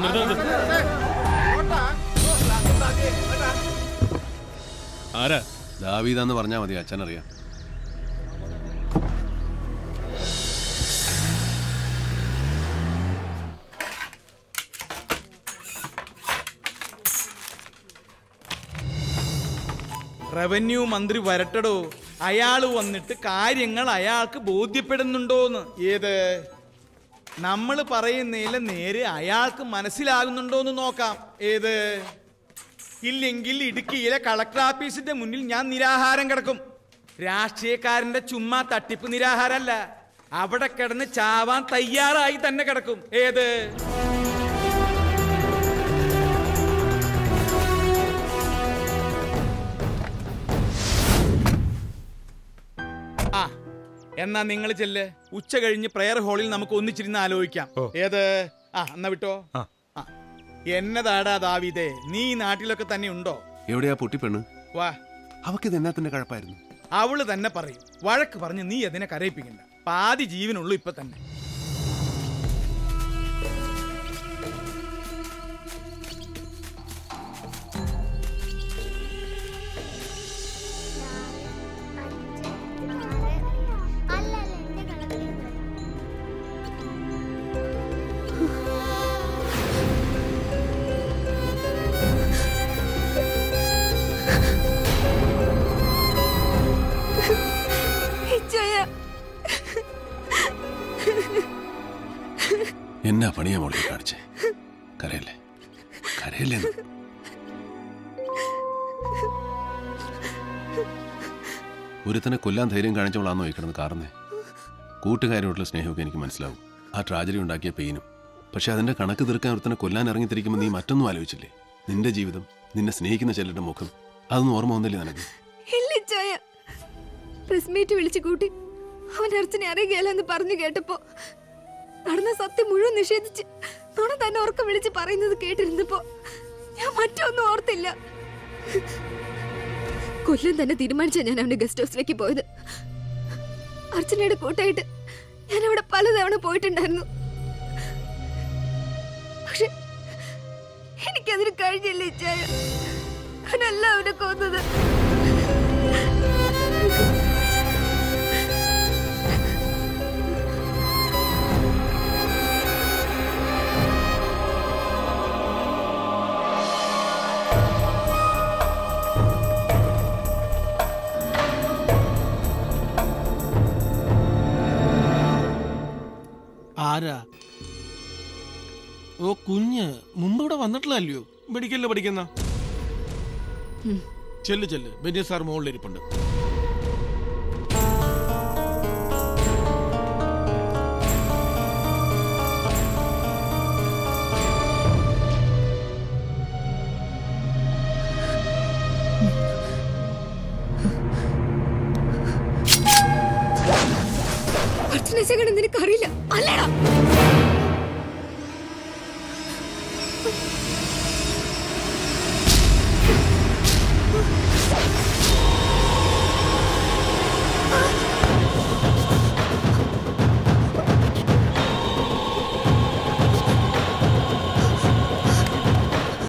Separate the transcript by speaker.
Speaker 1: നിർത്ത്, നിർത്ത്. ആരാ
Speaker 2: ദാവീദാന്ന് പറഞ്ഞാൽ മതി അച്ഛനറിയാം
Speaker 3: റവന്യൂ മന്ത്രി വരട്ടടോ അയാള് വന്നിട്ട് കാര്യങ്ങൾ അയാൾക്ക് ബോധ്യപ്പെടുന്നുണ്ടോന്ന് ഏത് നമ്മൾ പറയുന്നതിൽ നേരെ അയാൾക്ക് മനസ്സിലാകുന്നുണ്ടോന്ന് നോക്കാം ഏത് ഇല്ലെങ്കിൽ ഇടുക്കിയിലെ കളക്ടർ ഓഫീസിന്റെ മുന്നിൽ ഞാൻ നിരാഹാരം കിടക്കും രാഷ്ട്രീയക്കാരന്റെ ചുമ്മാ തട്ടിപ്പ് നിരാഹാരമല്ല അവിടെ കിടന്ന് ചാവാൻ തയ്യാറായി തന്നെ കിടക്കും ഏത് ആ എന്നാ നിങ്ങൾ ചെല്ല് ഉച്ച കഴിഞ്ഞ് പ്രെയർ ഹാളിൽ നമുക്ക് ഒന്നിച്ചിരുന്ന് ആലോചിക്കാം ഏത് ആ എന്നാ വിട്ടോ ആ എന്നതാടാ ദാവിദേ നീ ഈ നാട്ടിലൊക്കെ തന്നെ ഉണ്ടോ
Speaker 2: എവിടെയാ പൊട്ടിപ്പെണ്ണ്
Speaker 3: വാ
Speaker 2: അവക്കിത് എന്നാത്തിന്റെ കഴപ്പായിരുന്നു
Speaker 3: അവള് തന്നെ പറയും വഴക്ക് പറഞ്ഞ് നീ അതിനെ കരയിപ്പിക്കണ്ട പാതി ജീവനുള്ളൂ ഇപ്പൊ തന്നെ
Speaker 4: ഇച്ചയ
Speaker 2: എന്നാ പണിയാ മോളെ ഈ കാണിച്ചേ കരയല്ലേ കരയല്ലേ എന്ന്. ഒരുത്തനെ കൊല്ലാൻ ധൈര്യം കാണിച്ചവളാന്നോ ഈ കിടന്ന് കാർന്നേ കൂട്ടുകാരോടുള്ള സ്നേഹമൊക്കെ എനിക്ക് മനസ്സിലാവും ആ ട്രാജഡി ഉണ്ടാക്കിയ പെയിനും പക്ഷെ അതിന്റെ കണക്ക് തീർക്കാൻ ഒരുത്തനെ കൊല്ലാൻ ഇറങ്ങിത്തിരിക്കുമ്പോൾ നീ മറ്റൊന്നും ആലോചിച്ചില്ലേ നിന്റെ ജീവിതം നിന്നെ സ്നേഹിക്കുന്ന ചിലരുടെ മുഖം അതൊന്നും ഓർമ്മ വന്നില്ലേ നിനക്ക്
Speaker 4: ഇല്ല ഇച്ചായ പ്രസ് മീറ്റ് വിളിച്ചു കൂട്ടി അവൻ അർച്ചനെ അറിയുകയല്ലെന്ന് പറഞ്ഞു കേട്ടപ്പോ നടന്ന സത്യം മുഴുവൻ നിഷേധിച്ച് നുണ തന്നെ ഉറക്കം വിളിച്ച് പറയുന്നത് കേട്ടിരുന്നപ്പോ ഞാൻ മറ്റൊന്നും ഓർത്തില്ല കൊല്ലം തന്നെ തീരുമാനിച്ച ഞാൻ അവന്റെ ഗസ്റ്റ് ഹൗസിലേക്ക് പോയത് അർച്ചനയുടെ കൂട്ടായിട്ട് ഞാൻ അവിടെ പലതവണ പോയിട്ടുണ്ടായിരുന്നു പക്ഷെ എനിക്കതിന് കഴിഞ്ഞില്ല ഇച്ചായ അവനല്ല അവനെ കൊന്നത്
Speaker 5: ആരാ ഓ കുഞ്ഞ് മുമ്പ് ഇവിടെ വന്നിട്ടില്ലല്ലോ മെഡിക്കലിൽ പഠിക്കുന്ന ചെല്ല് ചെല്ല് ബെന്നി സാർ മുകളിലിരിപ്പുണ്ട്
Speaker 4: അർച്ചന നിനക്കറിയില്ല അല്ലടാ